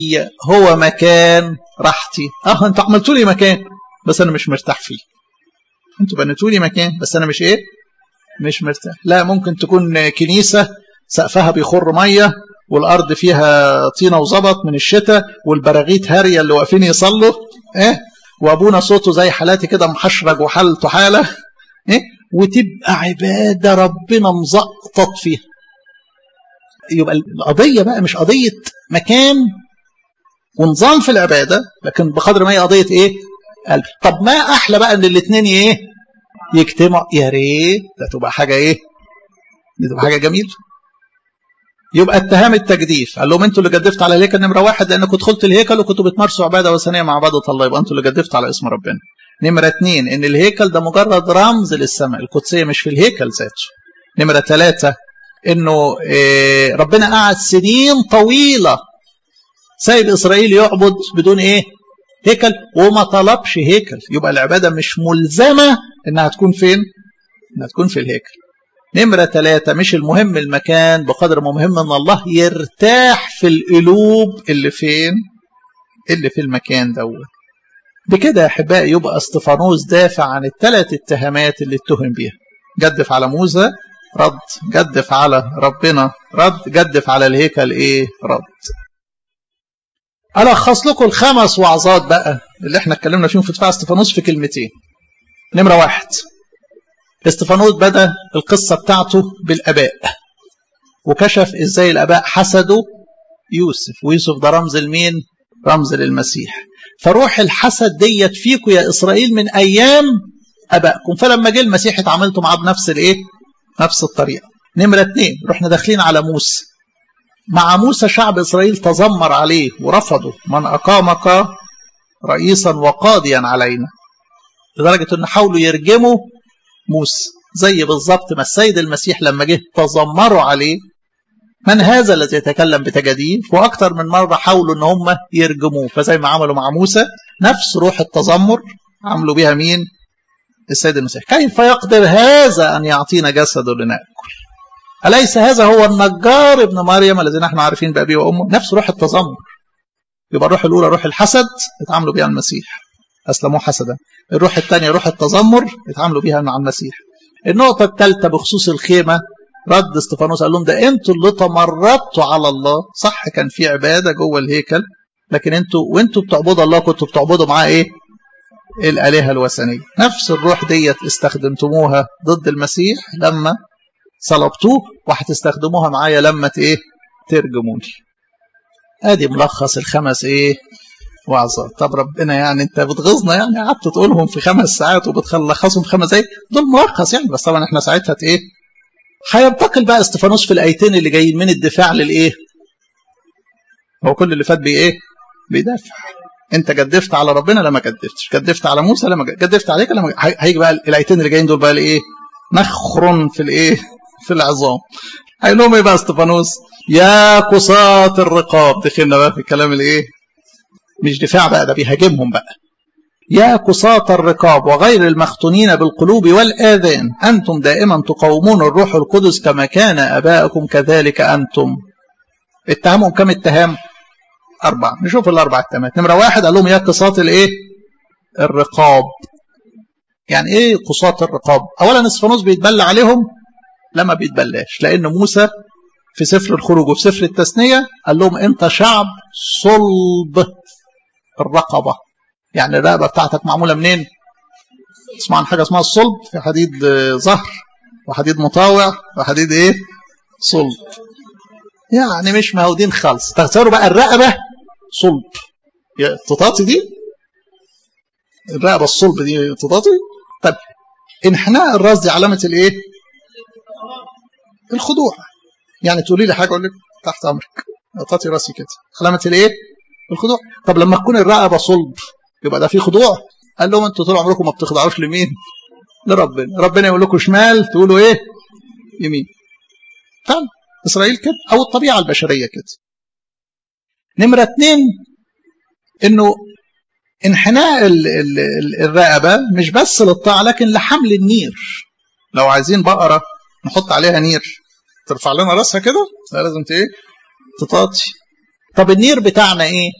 هو مكان راحتي اه انتوا عملتوا لي مكان بس انا مش مرتاح فيه انتوا بنيتوا لي مكان بس انا مش ايه مش مرتاح لا ممكن تكون كنيسه سقفها بيخر ميه والارض فيها طينه وزبط من الشتاء والبراغيث هاريه اللي واقفين يصلوا ايه وابونا صوته زي حالاتي كده محشرج وحالته حاله ايه وتبقى عباده ربنا مزقطط فيها يبقى القضيه بقى مش قضيه مكان ونظام في العباده لكن بقدر ما هي قضيه ايه قلب طب ما احلى بقى ان الاثنين ايه يجتمعوا يا ريت ده تبقى حاجه ايه دي تبقى حاجه جميله يبقى اتهام التجديف قال لهم انتوا اللي جدفتوا على الهيكل نمره واحد لانكم دخلتوا الهيكل وكنتوا بتمارسوا عباده وثنيه مع عباده الله يبقى انتوا اللي جدفتوا على اسم ربنا نمره اثنين ان الهيكل ده مجرد رمز للسماء القدسيه مش في الهيكل ذاته نمره ثلاثه انه إيه ربنا قعد سنين طويله سايب اسرائيل يعبد بدون ايه هيكل وما طلبش هيكل يبقى العباده مش ملزمه انها تكون فين انها تكون في الهيكل نمرة ثلاثة مش المهم المكان بقدر ما مهم ان الله يرتاح في القلوب اللي فين اللي في المكان دوت بكده يا احبائي يبقى استفانوس دافع عن الثلاث اتهامات اللي اتهم بيها جدف على موسى رد جدف على ربنا رد جدف على الهيكل ايه رد الخص لكم الخمس وعظات بقى اللي احنا اتكلمنا فيهم في دفاع استفانوس في كلمتين نمرة واحد استفانوس بدأ القصة بتاعته بالآباء وكشف ازاي الآباء حسدوا يوسف ويوسف ده رمز لمين رمز للمسيح فروح الحسد ديت فيكم يا إسرائيل من أيام أبائكم فلما جه المسيح اتعاملتوا معاه بنفس الإيه نفس الطريقة نمرة اتنين رحنا داخلين على موسى مع موسى شعب إسرائيل تذمر عليه ورفضوا من أقامك رئيسا وقاضيا علينا لدرجة أن حاولوا يرجموا موسى زي بالظبط ما السيد المسيح لما جه تذمروا عليه من هذا الذي يتكلم بتجاديف واكثر من مره حاولوا ان هم يرجموه فزي ما عملوا مع موسى نفس روح التذمر عملوا بها مين السيد المسيح كيف يقدر هذا ان يعطينا جسده لناكل اليس هذا هو النجار ابن مريم الذي نحن عارفين بابيه وامه نفس روح التذمر يبقى الروح الاولى روح الحسد اتعاملوا بها المسيح أسلموه حسدا الروح الثانية روح التذمر اتعاملوا بيها مع المسيح النقطة الثالثة بخصوص الخيمة رد استفانوس قال لهم ده انتوا اللي تمردتوا على الله صح كان في عبادة جوه الهيكل لكن انتوا وانتوا بتعبدوا الله كنتوا بتعبدوا معاه ايه الآلهة الوثنية نفس الروح ديت استخدمتموها ضد المسيح لما صلبتوه وهتستخدموها معايا لما ايه ترجموني ادي ملخص الخمس ايه وعظات طب ربنا يعني انت بتغيظنا يعني قعدت تقولهم في خمس ساعات وبتلخصهم في خمس دقايق دول ملخص يعني بس طبعا احنا ساعتها ايه هينتقل بقى استفانوس في الايتين اللي جايين من الدفاع للايه هو كل اللي فات بيه ايه بيدافع انت جدفت على ربنا لما جدفتش جدفت على موسى لما جدفت عليك لما هيجي بقى الايتين اللي جايين دول بقى الايه نخر في الايه في العظام هيقول لهم ايه بقى استفانوس يا قصاة الرقاب دخلنا بقى في الكلام الايه مش دفاع بقى ده بيهاجمهم بقى يا قصاة الرقاب وغير المختونين بالقلوب والآذان أنتم دائما تقاومون الروح القدس كما كان أباؤكم كذلك أنتم اتهمهم كم اتهام أربعة نشوف الأربع اتهامات نمرة واحد قال لهم يا قصاة الإيه الرقاب يعني إيه قصاة الرقاب أولا اسفانوس بيتبلى عليهم لما بيتبلاش لأن موسى في سفر الخروج وفي سفر التثنية قال لهم أنت شعب صلب الرقبة يعني الرقبة بتاعتك معمولة منين تسمع عن حاجة اسمها الصلب في حديد ظهر وحديد مطاوع وحديد ايه صلب يعني مش مهودين خالص تخسروا بقى الرقبة صلب التطاطي دي الرقبة الصلب دي تطاطي طب انحناء الراس دي علامة الايه الخضوع يعني تقولي لي حاجة اقول لك تحت امرك اطاطي راسي كده علامة الايه الخضوع طب لما تكون الرقبه صلب يبقى ده في خضوع قال لهم انتوا طول عمركم ما بتخضعوش لمين لربنا ربنا يقول لكم شمال تقولوا ايه يمين فعلا اسرائيل كده او الطبيعه البشريه كده نمره اتنين انه انحناء ال ال ال الرقبه مش بس للطاعه لكن لحمل النير لو عايزين بقره نحط عليها نير ترفع لنا راسها كده لازم ايه تطاطي طب النير بتاعنا ايه